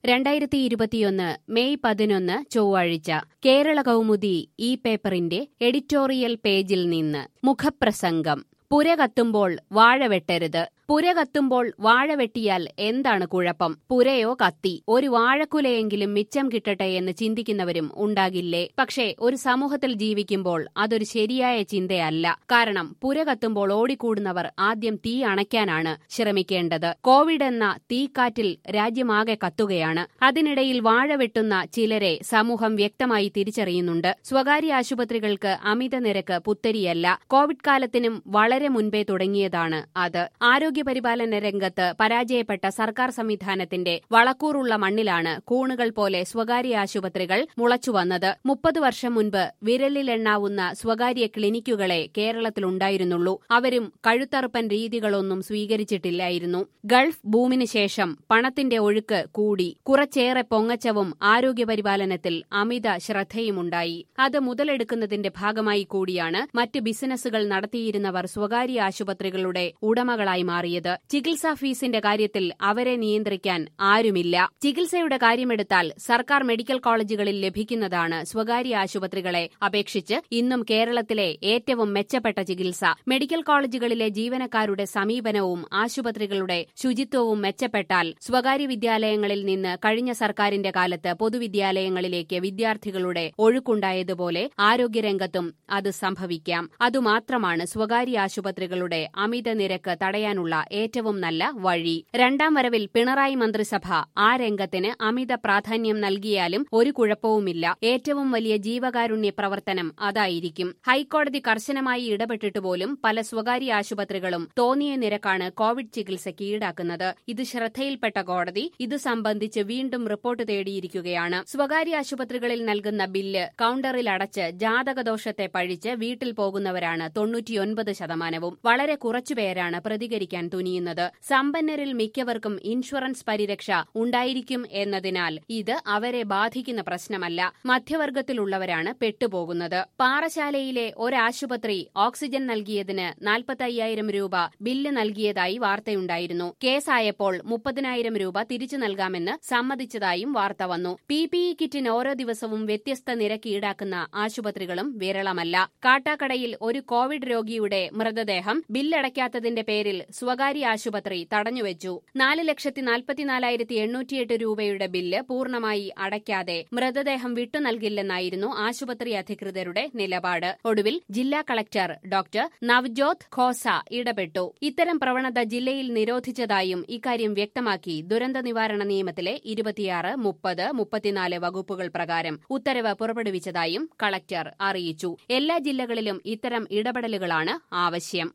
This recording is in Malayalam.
രണ്ടായിരത്തി ഇരുപത്തിയൊന്ന് മെയ് പതിനൊന്ന് ചൊവ്വാഴ്ച കേരള കൗമുദി ഈ പേപ്പറിന്റെ എഡിറ്റോറിയൽ പേജിൽ നിന്ന് മുഖപ്രസംഗം പുര കത്തുമ്പോൾ വാഴ വെട്ടരുത് പുര കത്തുമ്പോൾ വാഴ വെട്ടിയാൽ എന്താണ് കുഴപ്പം പുരയോ കത്തി ഒരു വാഴക്കുലയെങ്കിലും മിച്ചം കിട്ടട്ടെ എന്ന് ചിന്തിക്കുന്നവരും ഉണ്ടാകില്ലേ പക്ഷേ ഒരു സമൂഹത്തിൽ ജീവിക്കുമ്പോൾ അതൊരു ശരിയായ ചിന്തയല്ല കാരണം പുര കത്തുമ്പോൾ ഓടിക്കൂടുന്നവർ ആദ്യം തീ അണയ്ക്കാനാണ് ശ്രമിക്കേണ്ടത് കോവിഡ് എന്ന തീക്കാറ്റിൽ രാജ്യമാകെ കത്തുകയാണ് അതിനിടയിൽ വാഴ വെട്ടുന്ന ചിലരെ സമൂഹം വ്യക്തമായി തിരിച്ചറിയുന്നുണ്ട് സ്വകാര്യ ആശുപത്രികൾക്ക് അമിത നിരക്ക് പുത്തരിയല്ല കോവിഡ് കാലത്തിനും വളരെ മുൻപേ തുടങ്ങിയതാണ് അത് ആരോഗ്യ പരിപാലന രംഗത്ത് പരാജയപ്പെട്ട സർക്കാർ സംവിധാനത്തിന്റെ വളക്കൂറുള്ള മണ്ണിലാണ് കൂണുകൾ പോലെ സ്വകാര്യ ആശുപത്രികൾ മുളച്ചുവന്നത് മുപ്പത് വർഷം മുൻപ് വിരലിലെണ്ണാവുന്ന സ്വകാര്യ ക്ലിനിക്കുകളെ കേരളത്തിലുണ്ടായിരുന്നുള്ളൂ അവരും കഴുത്തറുപ്പൻ രീതികളൊന്നും സ്വീകരിച്ചിട്ടില്ലായിരുന്നു ഗൾഫ് ബൂമിന് ശേഷം പണത്തിന്റെ ഒഴുക്ക് കൂടി കുറച്ചേറെ പൊങ്ങച്ചവും ആരോഗ്യപരിപാലനത്തിൽ അമിത ശ്രദ്ധയുമുണ്ടായി അത് മുതലെടുക്കുന്നതിന്റെ ഭാഗമായി കൂടിയാണ് മറ്റ് ബിസിനസ്സുകൾ നടത്തിയിരുന്നവർ സ്വകാര്യ ആശുപത്രികളുടെ ഉടമകളായി മാറിയത് ചികിത്സാ ഫീസിന്റെ കാര്യത്തിൽ അവരെ നിയന്ത്രിക്കാൻ ആരുമില്ല ചികിത്സയുടെ കാര്യമെടുത്താൽ സർക്കാർ മെഡിക്കൽ കോളേജുകളിൽ ലഭിക്കുന്നതാണ് സ്വകാര്യ ആശുപത്രികളെ അപേക്ഷിച്ച് ഇന്നും കേരളത്തിലെ ഏറ്റവും മെച്ചപ്പെട്ട ചികിത്സ മെഡിക്കൽ കോളേജുകളിലെ ജീവനക്കാരുടെ സമീപനവും ആശുപത്രികളുടെ ശുചിത്വവും മെച്ചപ്പെട്ടാൽ സ്വകാര്യ വിദ്യാലയങ്ങളിൽ നിന്ന് കഴിഞ്ഞ സർക്കാരിന്റെ കാലത്ത് പൊതുവിദ്യാലയങ്ങളിലേക്ക് വിദ്യാർത്ഥികളുടെ ഒഴുക്കുണ്ടായതുപോലെ ആരോഗ്യരംഗത്തും അത് സംഭവിക്കാം അതുമാത്രമാണ് സ്വകാര്യ ആശുപത്രികളുടെ അമിത നിരക്ക് തടയാനുള്ള ഏറ്റവും നല്ല വഴി രണ്ടാം വരവിൽ പിണറായി മന്ത്രിസഭ ആ രംഗത്തിന് അമിത പ്രാധാന്യം നൽകിയാലും ഒരു കുഴപ്പവുമില്ല ഏറ്റവും വലിയ ജീവകാരുണ്യ പ്രവർത്തനം അതായിരിക്കും ഹൈക്കോടതി കർശനമായി ഇടപെട്ടിട്ട് പോലും പല സ്വകാര്യ ആശുപത്രികളും തോന്നിയ നിരക്കാണ് കോവിഡ് ചികിത്സയ്ക്ക് ഈടാക്കുന്നത് ഇത് ശ്രദ്ധയിൽപ്പെട്ട കോടതി ഇത് സംബന്ധിച്ച് വീണ്ടും റിപ്പോർട്ട് തേടിയിരിക്കുകയാണ് സ്വകാര്യ ആശുപത്രികളിൽ നൽകുന്ന ബില്ല് കൌണ്ടറിൽ അടച്ച് ജാതകദോഷത്തെ പഴിച്ച് വീട്ടിൽ പോകുന്നവരാണ് തൊണ്ണൂറ്റിയൊൻപത് ശതമാനവും വളരെ കുറച്ചുപേരാണ് പ്രതികരിക്കാൻ തുനിയുന്നത് സമ്പന്നരിൽ മിക്കവർക്കും ഇൻഷുറൻസ് പരിരക്ഷ ഉണ്ടായിരിക്കും എന്നതിനാൽ ഇത് അവരെ ബാധിക്കുന്ന പ്രശ്നമല്ല മധ്യവർഗത്തിലുള്ളവരാണ് പെട്ടുപോകുന്നത് പാറശാലയിലെ ഒരാശുപത്രി ഓക്സിജൻ നൽകിയതിന് നാൽപ്പത്തയ്യായിരം രൂപ ബില്ല് നൽകിയതായി വാർത്തയുണ്ടായിരുന്നു കേസായപ്പോൾ മുപ്പതിനായിരം രൂപ തിരിച്ചു നൽകാമെന്ന് സമ്മതിച്ചതായും വാർത്ത വന്നു പി പി ഇ കിറ്റിന് ഓരോ ദിവസവും വ്യത്യസ്ത നിരക്ക് ഈടാക്കുന്ന ആശുപത്രികളും വിരളമല്ല കാട്ടാക്കടയിൽ ഒരു കോവിഡ് രോഗിയുടെ മൃതദേഹം ബില്ലടയ്ക്കാത്തതിന്റെ പേരിൽ സ്വകാര്യ ആശുപത്രി തടഞ്ഞുവച്ചു നാല് ലക്ഷത്തി നാൽപ്പത്തിനാലായിരത്തി എണ്ണൂറ്റിയെട്ട് രൂപയുടെ ബില്ല് പൂർണ്ണമായി അടയ്ക്കാതെ മൃതദേഹം വിട്ടു നൽകില്ലെന്നായിരുന്നു ആശുപത്രി അധികൃതരുടെ നിലപാട് ഒടുവിൽ ജില്ലാ കളക്ടർ ഡോക്ടർ നവ്ജോത് ഖോസ ഇടപെട്ടു ഇത്തരം പ്രവണത ജില്ലയിൽ നിരോധിച്ചതായും ഇക്കാര്യം വ്യക്തമാക്കി ദുരന്ത നിവാരണ നിയമത്തിലെ ഇരുപത്തിയാറ് മുപ്പത് മുപ്പത്തിനാല് വകുപ്പുകൾ പ്രകാരം ഉത്തരവ് പുറപ്പെടുവിച്ചതായും കളക്ടർ അറിയിച്ചു എല്ലാ ജില്ലകളിലും ഇത്തരം ഇടപെടലുകളാണ് ആവശ്യം